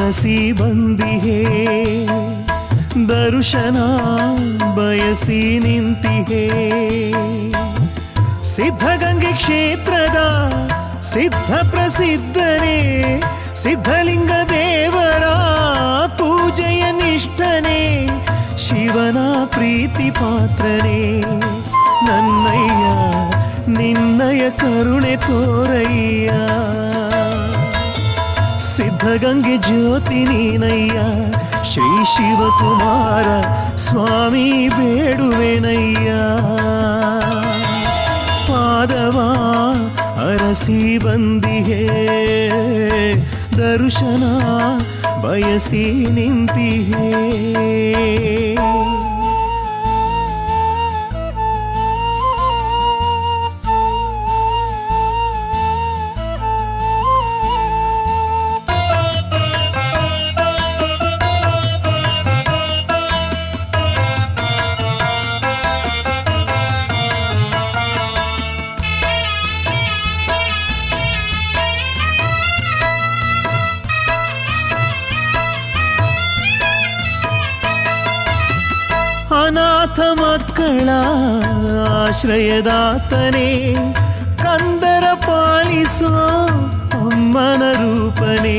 ಅರಸಿ ಬಂದಿಹೇ ದರ್ಶನ ಬಯಸಿ ನಿಂತಿಹೇ ಸಿದ್ಧಗಂಗೆ ಕ್ಷೇತ್ರದ ಸಿದ್ಧ ಪ್ರಸಿದ್ಧನೇ ಸಿದ್ಧಲಿಂಗ ದೇವರ ಪೂಜೆಯ ನಿಷ್ಠನೇ ಶಿವನ ಪ್ರೀತಿ ಪಾತ್ರನೇ ನನ್ನಯ್ಯ ನಿನ್ನಯ ಕರುಣೆ ತೋರಯ್ಯ ಸಿದ್ಧಗಂಗೆ ಜ್ಯೋತಿ ನೀನಯ್ಯ ಶ್ರೀ ಶಿವಕುಮಾರ ಸ್ವಾಮಿ ಬೇಡುವೆನಯ್ಯ ಪಾದವ ಅರಸಿ ಬಂದಿಹೇ ದರ್ಶನ ಬಯಸಿ ನಿಂತಿಹೇ ಅನಾಥ ಮಕ್ಕಳ ಆಶ್ರಯದಾತನೇ ಕಂದರ ಪಾಲಿಸೋ ಅಮ್ಮನ ರೂಪನೇ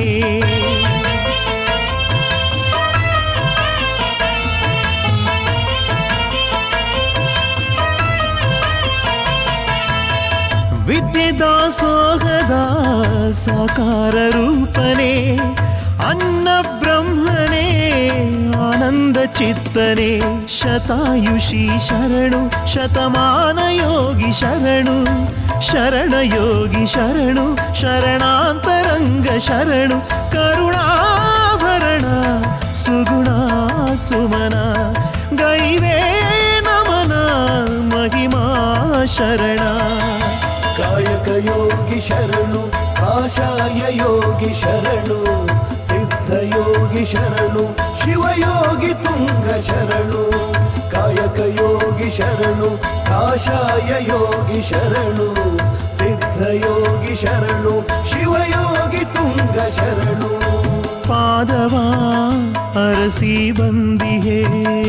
ವಿದ್ಯೆ ದಾಸೋಹದ ಸಾಕಾರ ರೂಪನೇ ಅನ್ನ ಬ್ರಹ್ಮನೇ ಆನಂದ ಚಿತ್ತನೇ ಶತಾಯುಷಿ ಶರಣು ಶತಮಾನ ಯೋಗಿ ಶರಣು ಶರಣ ಯೋಗಿ ಶರಣು ಶರಣಾಂತರಂಗ ಶರಣು ಕರುಣಾಭರಣ ಸುಗುಣ ಸುಮನ ಗೈವೇ ನಮನ ಮಹಿಮಾ ಶರಣ ಕಾಯಕ ಯೋಗಿ ಶರಣು ಕಾಷಾಯ ಯೋಗಿ ಶರಣು ಸಿದ್ಧ ಯೋಗಿ ಶರಣು ಶಿವಯೋಗಿ ತುಂಗ ಶರಣು ಕಾಯಕ ಯೋಗಿ ಶರಣು ಕಾಷಾಯ ಯೋಗಿ ಶರಣು ಸಿದ್ಧ ಯೋಗಿ ಶರಣು ಶಿವಯೋಗಿ ತುಂಗ ಶರಣು ಪಾದವ ಅರಸಿ ಬಂದಿಹೇ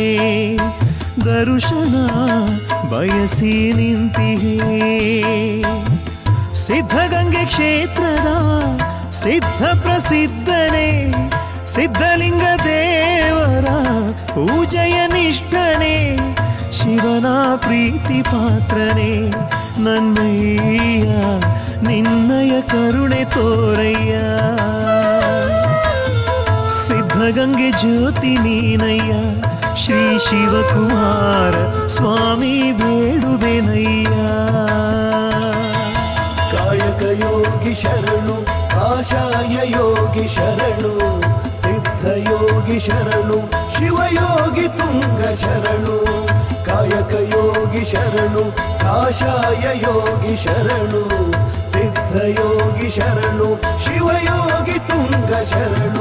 ದರ್ಶನ ಬಯಸಿ ನಿಂತಿಹೇ ಸಿದ್ಧಗಂಗೆ ಕ್ಷೇತ್ರದ ಸಿದ್ಧ ಪ್ರಸಿದ್ಧನೇ ಸಿದ್ಧಲಿಂಗ ದೇವರ ಪೂಜೆಯ ನಿಷ್ಠನೇ ಶಿವನ ಪ್ರೀತಿ ಪಾತ್ರನೇ ನನ್ನಯ್ಯ ನಿನ್ನಯ ಕರುಣೆ ತೋರಯ್ಯ ಸಿದ್ಧಗಂಗೆ ಜ್ಯೋತಿ ನೀನಯ್ಯ ಶ್ರೀ ಶಿವಕುಮಾರ ಸ್ವಾಮಿ ಬೇಡುವೆನಯ್ಯ ಕಾಯಕ ಯೋಗಿ ಶರಣು ಕಾಷಾಯ ಯೋಗಿ ಶರಣು ಸಿದ್ಧ ಯೋಗಿ ಶರಣು ಶಿವಯೋಗಿ ತುಂಗ ಶರಣು ಕಾಯಕ ಯೋಗಿ ಶರಣು ಕಾಷಾಯ ಯೋಗಿ ಶರಣು ಸಿದ್ಧ ಯೋಗಿ ಶರಣು ಶಿವಯೋಗಿ ತುಂಗ ಶರಣು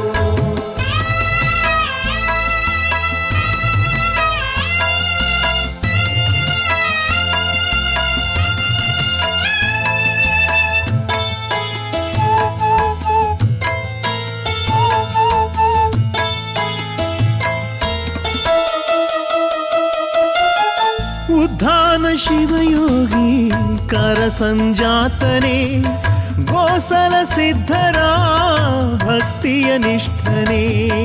ಉದ್ಧಾನ ಶಿವಯೋಗಿ ಕರ ಸಂಜಾತನೇ ಗೋಸಲ ಸಿದ್ಧರ ಭಕ್ತಿಯ ನಿಷ್ಠನೇ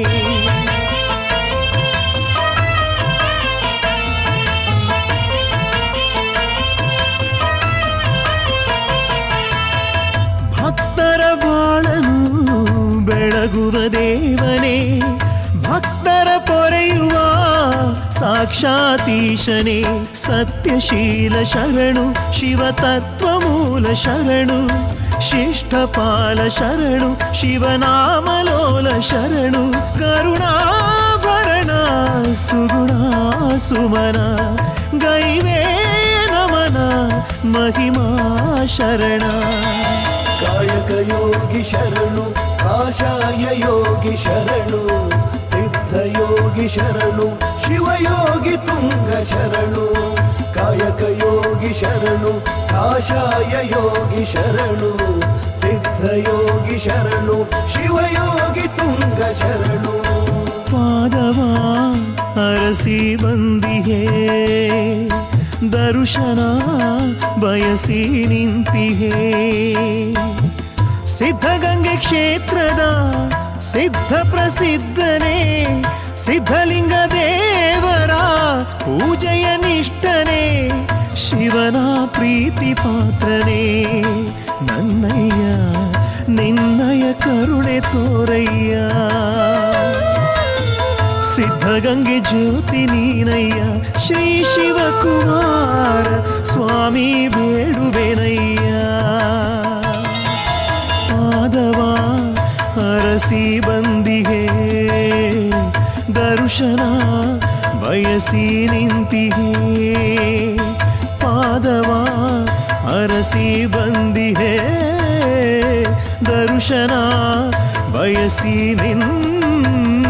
ಭಕ್ತರ ಬಾಳನು ಬೆಳಗುವ ದೇವನೇ ಭಕ್ತರ ಪೊರೆಯುವ ಸಾಕ್ಷಾತೀಶನೇ ಸತ್ಯಶೀಲ ಶರಣು ಶಿವತತ್ವ ಮೂಲ ಶರಣು ಶಿಷ್ಟಪಾಲ ಶರಣು ಶಿವನಾಮಲೋಲ ಶರಣು ಕರುಣಾಭರಣ ಸುಗುಣ ಸುಮನ ಗೈವೇ ನಮನ ಮಹಿಮಾ ಶರಣ ಕಾಯಕ ಯೋಗಿ ಶರಣು ಕಾಷಾಯ ಯೋಗಿ ಶರಣು ಸಿದ್ಧ ಯೋಗಿ ಶರಣು ಶಿವಯೋಗಿ ತುಂಗ ಶರಣು ಕಾಯಕ ಯೋಗಿ ಶರಣು ಕಾಷಾಯ ಯೋಗಿ ಶರಣು ಸಿದ್ಧ ಯೋಗಿ ಶರಣು ಶಿವಯೋಗಿ ತುಂಗ ಶರಣು ಪಾದವ ಅರಸಿ ಬಂದಿಹೇ ದರ್ಶನ ಬಯಸಿ ನಿಂತಿಹೇ ಸಿದ್ಧಗಂಗೆ ಕ್ಷೇತ್ರದ ಸಿದ್ಧ ಪ್ರಸಿದ್ಧನೇ ಸಿದ್ಧಲಿಂಗ ದೇವರ ಪೂಜೆಯ ನಿಷ್ಠನೇ ಶಿವನ ಪ್ರೀತಿ ಪಾತ್ರನೇ ನನ್ನಯ್ಯ ನಿನ್ನಯ ಕರುಣೆ ತೋರಯ್ಯ ಸಿದ್ಧಗಂಗೆ ಜ್ಯೋತಿ ನೀನಯ್ಯ ಶ್ರೀ ಶಿವಕುಮಾರ ಸ್ವಾಮಿ ಬೇಡುವೆನಯ್ಯ ಪಾದವ ಅರಸಿ ಬಂದಿಹೇ ದರ್ಶನ ಬಯಸಿ ನಿಂತಿಹೇ ಪಾದವ ಅರಸಿ ಬಂದಿಹೇ ದರ್ಶನ ಬಯಸಿ ನಿಂತಿಹೇ